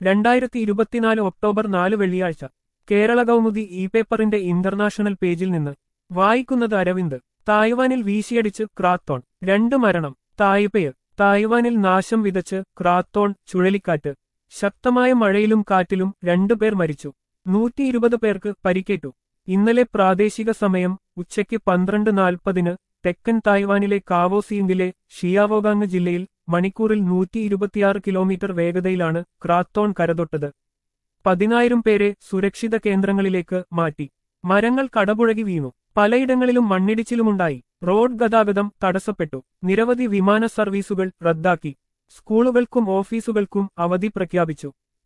രണ്ടായിരത്തി ഇരുപത്തിനാല് ഒക്ടോബർ നാല് വെള്ളിയാഴ്ച കേരള കൗമുദി ഇ പേപ്പറിന്റെ ഇന്റർനാഷണൽ പേജിൽ നിന്ന് വായിക്കുന്നത് അരവിന്ദ് തായ്വാനിൽ വീശിയടിച്ച് ക്രാത്തോൺ രണ്ട് മരണം തായ്പേയ് തായ്വാനിൽ നാശം വിതച്ച് ക്രാത്തോൺ ചുഴലിക്കാറ്റ് ശക്തമായ മഴയിലും കാറ്റിലും രണ്ടുപേർ മരിച്ചു നൂറ്റി ഇരുപത് പേർക്ക് പരിക്കേറ്റു ഇന്നലെ പ്രാദേശിക സമയം ഉച്ചയ്ക്ക് പന്ത്രണ്ട് നാൽപ്പതിന് തെക്കൻ തായ്വാനിലെ കാവോസീങ്കിലെ ഷിയാവോഗാങ് ജില്ലയിൽ മണിക്കൂറിൽ നൂറ്റി ഇരുപത്തിയാറ് കിലോമീറ്റർ വേഗതയിലാണ് ക്രാത്തോൺ കരതൊട്ടത് പതിനായിരം പേരെ സുരക്ഷിത കേന്ദ്രങ്ങളിലേക്ക് മാറ്റി മരങ്ങൾ കടപുഴകി വീണു പലയിടങ്ങളിലും മണ്ണിടിച്ചിലുമുണ്ടായി റോഡ് ഗതാഗതം തടസ്സപ്പെട്ടു നിരവധി വിമാന സർവീസുകൾ റദ്ദാക്കി സ്കൂളുകൾക്കും ഓഫീസുകൾക്കും അവധി പ്രഖ്യാപിച്ചു